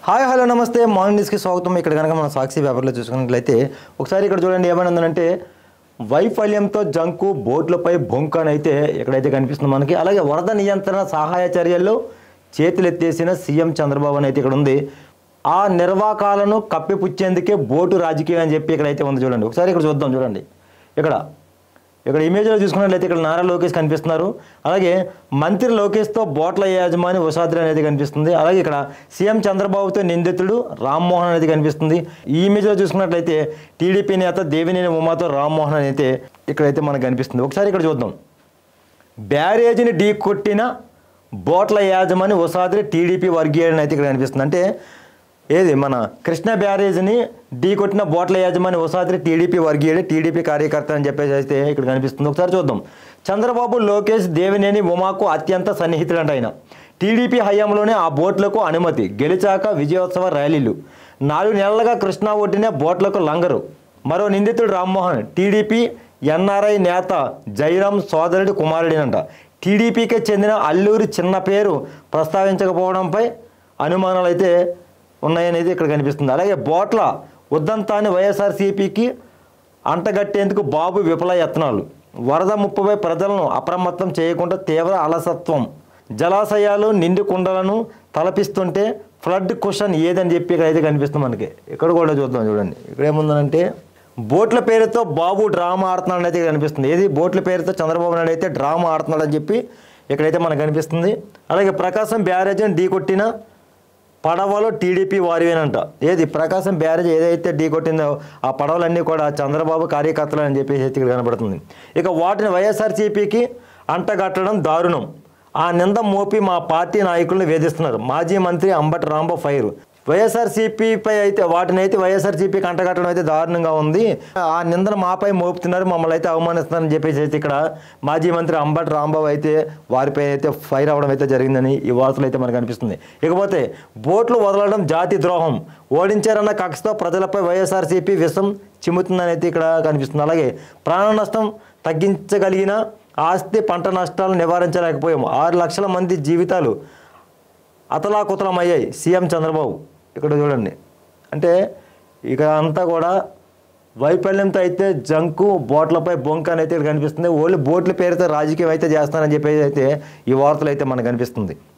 hi hello నమస్తే morning న్యూస్కి స్వాగతం ఇక్కడ కనుక మనం సాక్షి పేపర్లో చూసుకున్నట్లయితే ఒకసారి ఇక్కడ చూడండి ఏమైనా ఉందంటే వైఫల్యంతో జంకు బోట్లపై బొంకన్ అయితే ఎక్కడైతే కనిపిస్తుంది మనకి అలాగే వరద నియంత్రణ సహాయ చర్యల్లో చేతులెత్తేసిన సీఎం చంద్రబాబు అని అయితే ఇక్కడ ఉంది ఆ నిర్వాకాలను కప్పిపుచ్చేందుకే బోటు రాజకీయం అని చెప్పి ఇక్కడైతే ఉంది చూడండి ఒకసారి ఇక్కడ చూద్దాం చూడండి ఇక్కడ ఇక్కడ ఇమేజ్లో చూసుకున్నట్లయితే ఇక్కడ నారా లోకేష్ కనిపిస్తున్నారు అలాగే మంత్రి లోకేష్తో బోట్ల యాజమాని ఉషాద్రి అనేది కనిపిస్తుంది అలాగే ఇక్కడ సీఎం చంద్రబాబుతో నిందితుడు రామ్మోహన్ అనేది కనిపిస్తుంది ఈ ఇమేజ్లో చూసుకున్నట్లయితే టీడీపీ నేత దేవినేని ఉమాతో రామ్మోహన్ అయితే ఇక్కడైతే మనకు కనిపిస్తుంది ఒకసారి ఇక్కడ చూద్దాం బ్యారేజీని ఢీ కొట్టిన బోట్ల యాజమాని ఉసాద్రి టీడీపీ వర్గీయుడని అయితే ఇక్కడ కనిపిస్తుంది అంటే ఏది మన కృష్ణ బ్యారేజ్ని ఢీ కొట్టిన బోట్ల యాజమాని ఉసాద్రి టీడీపీ వర్గీయుడు టీడీపీ కార్యకర్త అని చెప్పేసి అయితే ఇక్కడ కనిపిస్తుంది ఒకసారి చూద్దాం చంద్రబాబు లోకేష్ దేవినేని ఉమాకు అత్యంత సన్నిహితుడంట ఆయన టీడీపీ హయాంలోనే ఆ బోట్లకు అనుమతి గెలిచాక విజయోత్సవ ర్యాలీలు నాలుగు నెలలుగా కృష్ణా ఒడ్డిన బోట్లకు లంగరు మరో నిందితుడు రామ్మోహన్ టీడీపీ ఎన్ఆర్ఐ నేత జైరాం సోదరుడి కుమారుడినంట టీడీపీకి చెందిన అల్లూరి చిన్న పేరు ప్రస్తావించకపోవడంపై అనుమానాలు అయితే ఉన్నాయనేది ఇక్కడ కనిపిస్తుంది అలాగే బోట్ల ఉద్దంతాన్ని వైఎస్ఆర్సీపీకి అంటగట్టేందుకు బాబు విఫల యత్నాలు వరద ముప్పుపై ప్రజలను అప్రమత్తం చేయకుండా తీవ్ర అలసత్వం జలాశయాలు నిండు కుండలను తలపిస్తుంటే ఫ్లడ్ క్వశ్చన్ ఏదని చెప్పి ఇక్కడ అయితే కనిపిస్తుంది మనకి ఇక్కడ కూడా చూద్దాం చూడండి ఇక్కడ ఏముందంటే బోట్ల పేరుతో బాబు డ్రామా ఆడుతున్నాడు అయితే ఇక్కడ కనిపిస్తుంది ఏది బోట్ల పేరుతో చంద్రబాబు నాయుడు అయితే డ్రామా ఆడుతున్నాడు అని చెప్పి ఇక్కడైతే మనకు కనిపిస్తుంది అలాగే ప్రకాశం బ్యారేజ్ని ఢీకొట్టిన పడవలో టీడీపీ వారివేనంట ఏది ప్రకాశం బ్యారేజ్ ఏదైతే ఢీ కొట్టిందో ఆ పడవలన్నీ కూడా చంద్రబాబు కార్యకర్తలు అని చెప్పేసి అయితే ఇక్కడ కనబడుతుంది ఇక వాటిని వైఎస్ఆర్సీపీకి అంటగట్టడం దారుణం ఆ నింద మోపి మా పార్టీ నాయకులను వేధిస్తున్నారు మాజీ మంత్రి అంబటి రాంబాబు ఫైర్ వైఎస్ఆర్సీపీపై అయితే వాటిని అయితే వైఎస్ఆర్సీపీకి అంటగట్టడం అయితే దారుణంగా ఉంది ఆ నిందను మాపై మోపుతున్నారు మమ్మల్ని అయితే అవమానిస్తున్నారని చెప్పేసి అయితే ఇక్కడ మాజీ మంత్రి అంబటి రాంబాబు అయితే వారిపై అయితే ఫైర్ అవ్వడం అయితే జరిగిందని ఈ వార్తలు అయితే మనకు అనిపిస్తుంది ఇకపోతే బోట్లు వదలడం జాతి ద్రోహం ఓడించారన్న కక్షతో ప్రజలపై వైఎస్ఆర్సీపీ విషం చిమ్ముతుందని అయితే ఇక్కడ కనిపిస్తుంది అలాగే ప్రాణ నష్టం తగ్గించగలిగిన ఆస్తి పంట నష్టాలు నివారించలేకపోయాము ఆరు లక్షల మంది జీవితాలు అతలాకుతలమయ్యాయి సీఎం చంద్రబాబు ఇక్కడ చూడండి అంటే ఇక అంతా కూడా వైఫల్యంతో అయితే జంకు బోట్లపై బొంక అని అయితే ఇక్కడ కనిపిస్తుంది ఓన్లీ బోట్ల పేరుతో రాజకీయం అయితే చేస్తానని చెప్పేసి అయితే ఈ వార్తలు అయితే మనకు కనిపిస్తుంది